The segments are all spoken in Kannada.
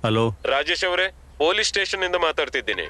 ಹಲೋ ರಾಜೇಶ್ ಅವರೇ ಪೊಲೀಸ್ ಸ್ಟೇಷನ್ ಇಂದ ಮಾತಾಡ್ತಿದ್ದೀನಿ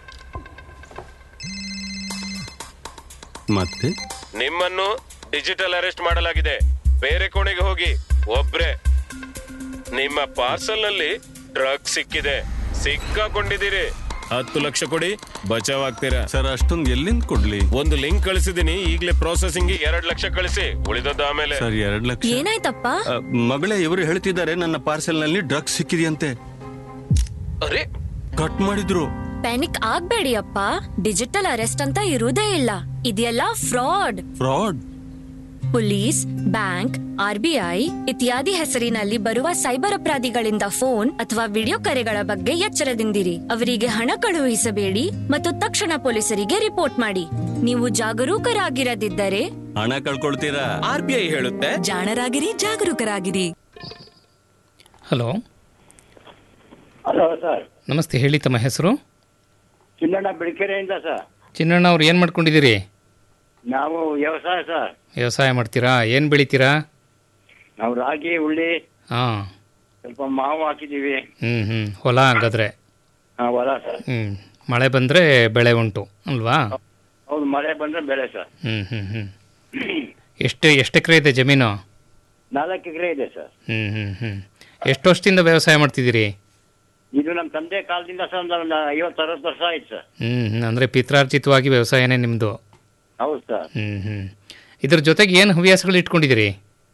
ಮತ್ತೆ ನಿಮ್ಮನ್ನು ಡಿಜಿಟಲ್ ಅರೆಸ್ಟ್ ಮಾಡಲಾಗಿದೆ ಬೇರೆ ಕೋಣೆಗೆ ಹೋಗಿ ಒಬ್ರೆ ನಿಮ್ಮ ಪಾರ್ಸಲ್ ನಲ್ಲಿ ಡ್ರಗ್ ಸಿಕ್ಕಿದೆ ಸಿಕ್ಕಾಕೊಂಡಿದ್ದೀರಿ ಹತ್ತು ಲಕ್ಷ ಕೊಡಿ ಬಚಾವ್ ಆಗ್ತೀರಾ ಸರ್ ಅಷ್ಟೊಂದು ಎಲ್ಲಿಂದ ಕೊಡ್ಲಿ ಒಂದು ಲಿಂಕ್ ಕಳಿಸಿದೀನಿ ಈಗಲೇ ಪ್ರೊಸೆಸಿಂಗ್ ಎರಡ್ ಲಕ್ಷ ಕಳಿಸಿ ಉಳಿದದ್ದು ಆಮೇಲೆ ಸರ್ ಎರಡ್ ಲಕ್ಷ ಏನಾಯ್ತಪ್ಪ ಅ, ಮಗಳೇ ಇವರು ಹೇಳ್ತಿದ್ದಾರೆ ನನ್ನ ಪಾರ್ಸೆಲ್ ನಲ್ಲಿ ಡ್ರಗ್ಸ್ ಸಿಕ್ಕಿದೆಯಂತೆ ಅರೆ ಕಟ್ ಮಾಡಿದ್ರು ಪ್ಯಾನಿಕ್ ಆಗ್ಬೇಡಿ ಅಪ್ಪ ಡಿಜಿಟಲ್ ಅರೆಸ್ಟ್ ಅಂತ ಇರುವುದೇ ಇಲ್ಲ ಇದೆಲ್ಲ fraud fraud police bank RBI ಇತ್ಯಾದಿ ಹೆಸರಿನಲ್ಲಿ ಬರುವ ಸೈಬರ್ ಅಪರಾಧಿಗಳಿಂದ ಫೋನ್ ಅಥವಾ ವಿಡಿಯೋ ಕರೆಗಳ ಬಗ್ಗೆ ಎಚ್ಚರದಿಂದಿರಿ ಅವರಿಗೆ ಹಣ ಕಳುಹಿಸಬೇಡಿ ಮತ್ತು ತಕ್ಷಣ ಪೊಲೀಸರಿಗೆ ರಿಪೋರ್ಟ್ ಮಾಡಿ ನೀವು ಜಾಗರೂಕರಾಗಿರದಿದ್ದರೆ ಹಣ ಕಳ್ಕೊಳ್ತೀರಾ ಆರ್ ಬಿ ಐ ಹೇಳುತ್ತೆ ಜಾಣರಾಗಿರಿ ಜಾಗರೂಕರಾಗಿರಿ ಹಲೋ ಹಲೋ ಸರ್ ನಮಸ್ತೆ ಹೇಳಿ ತಮ್ಮ ಹೆಸರು ಚಿನ್ನಣ್ಣ ಬೆಳಕೆರೆಯಿಂದ ಸರ್ ಚಿನ್ನಣ್ಣ ಅವ್ರು ಏನು ಮಾಡ್ಕೊಂಡಿದ್ದೀರಿ ನಾವು ವ್ಯವಸಾಯ ಸರ್ ವ್ಯವಸಾಯ ಮಾಡ್ತೀರಾ ಏನು ಬೆಳಿತೀರಾ ನಾವು ರಾಗಿ ಉಳ್ಳಿ ಹಾಂ ಸ್ವಲ್ಪ ಮಾವು ಹಾಕಿದ್ದೀವಿ ಹ್ಞೂ ಹ್ಞೂ ಹೊಲ ಹಂಗಾದ್ರೆ ಹಾಂ ಹೊಲ ಸರ್ ಹ್ಞೂ ಮಳೆ ಬಂದರೆ ಬೆಳೆ ಉಂಟು ಅಲ್ವಾ ಹೌದು ಮಳೆ ಬಂದರೆ ಬೆಳೆ ಸರ್ ಹ್ಞೂ ಹ್ಞೂ ಹ್ಞೂ ಎಷ್ಟು ಎಷ್ಟು ಎಕರೆ ಇದೆ ಜಮೀನು ನಾಲ್ಕು ಎಕರೆ ಇದೆ ಸರ್ ಹ್ಞೂ ಹ್ಞೂ ಹ್ಞೂ ಎಷ್ಟು ವರ್ಷದಿಂದ ವ್ಯವಸಾಯ ಮಾಡ್ತಿದ್ದೀರಿ ಇದು ನಮ್ಮ ತಂದೆ ಕಾಲದಿಂದ ಸರ್ ಒಂದು ಐವತ್ತು ಅರವತ್ತು ವರ್ಷ ಆಯ್ತು ಸರ್ ಹ್ಞೂ ಹ್ಞೂ ಅಂದರೆ ಪಿತ್ರಾರ್ಜಿತವಾಗಿ ವ್ಯವಸಾಯನೇ ನಿಮ್ಮದು ಹೌದು ಸರ್ ಹ್ಞೂ ಹ್ಞೂ ಇದ್ರ ಜೊತೆಗೆ ಏನು ಹವ್ಯಾಸಗಳು ಇಟ್ಕೊಂಡಿದ್ದೀರಿ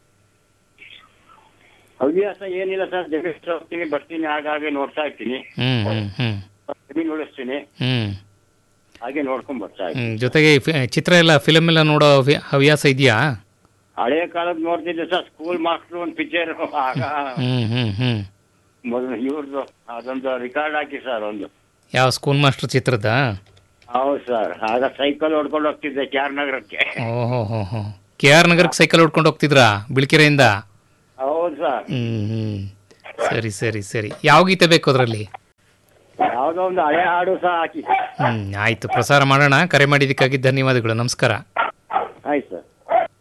ಹವ್ಯಾಸ ಏನಿಲ್ಲ ಸರ್ ಜಮೀನು ಹೋಗ್ತೀನಿ ಬರ್ತೀನಿ ಆಗಾಗ ನೋಡ್ತಾ ಇರ್ತೀನಿ ಹ್ಞೂ ಹ್ಞೂ ಹ್ಞೂ ಜಮೀನು ಉಳಿಸ್ತೀನಿ ಹ್ಞೂ ಹಾಗೆ ನೋಡ್ಕೊಂಡ್ ಬರ್ತಾ ಇರ್ತೀನಿ ಹ್ಮ್, ಜೊತೆಗೆ ಫಿ- ಚಿತ್ರ ಎಲ್ಲ ಫಿಲಮ್ ಎಲ್ಲ ನೋಡೋ ಹವ್ಯ- ಹವ್ಯಾಸ ಇದೆಯಾ ಹಳೆಯ ಕಾಲದ ನೋಡ್ತಿದ್ದೆ ಸರ್ ಸ್ಕೂಲ್ ಮಾಸ್ಟ್ರು ಒಂದು ಪಿಕ್ಚರ್ ಆಗ ಹ್ಮ್ ಹ್ಮ್ ಹ್ಮ್ ಮೊದಲು ಇವ್ರದ್ದು ಅದೊಂದು ರಿಕಾರ್ಡ್ ಹಾಕಿ ಸರ್ ಒಂದು ಯಾವ ಸ್ಕೂಲ್ ಮಾಸ್ಟರ್ ಚಿತ್ರದ ಹೌದು ಸರ್ ಆಗ ಸೈಕಲ್ ಹೊಡ್ಕೊಂಡು ಹೋಗ್ತಿದ್ದೆ ಕೆ ಆರ್ ನಗರಕ್ಕೆ ಓಹೋ ಹೋ ಹೋ ಕೆ ಆರ್ ನಗರಕ್ಕೆ ಸೈಕಲ್ ಹೊಡ್ಕೊಂಡು ಹೋಗ್ತಿದ್ರಾ ಬಿಳ್ಕೆರೆಯಿಂದ ಹೌದು ಸರ್ ಹ್ಮ್ ಹ್ಮ್ ಸರಿ ಸರಿ ಸರಿ ಯಾವ ಗೀತೆ ಬೇಕು ಅದರಲ್ಲಿ ಯಾವುದೋ ಒಂದು ಹಳೆ ಹಾಡು ಸಹ ಹಾಕಿ ಹ್ಮ್ ಆಯ್ತು ಪ್ರಸಾರ ಮಾಡೋಣ ಕರೆ ಮಾಡಿದ್ದಕ್ಕಾಗಿ ಧನ್ಯವಾದಗಳು ನಮಸ್ಕಾರ ಆಯ್ತು ಸರ್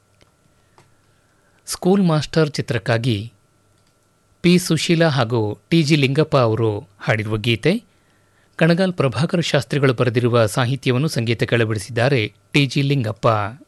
ಸ್ಕೂಲ್ ಮಾಸ್ಟರ್ ಚಿತ್ರಕ್ಕಾಗಿ ಪಿ ಸುಶೀಲಾ ಹಾಗೂ ಟಿ ಜಿ ಲಿಂಗಪ್ಪ ಅವರು ಹಾಡಿರುವ ಗೀತೆ ಕಣಗಾಲ್ ಪ್ರಭಾಕರ ಶಾಸ್ತ್ರಿಗಳು ಬರೆದಿರುವ ಸಾಹಿತ್ಯವನ್ನು ಸಂಗೀತ ಕೆಳಬಿಡಿಸಿದ್ದಾರೆ ಟಿ ಜಿ ಲಿಂಗಪ್ಪ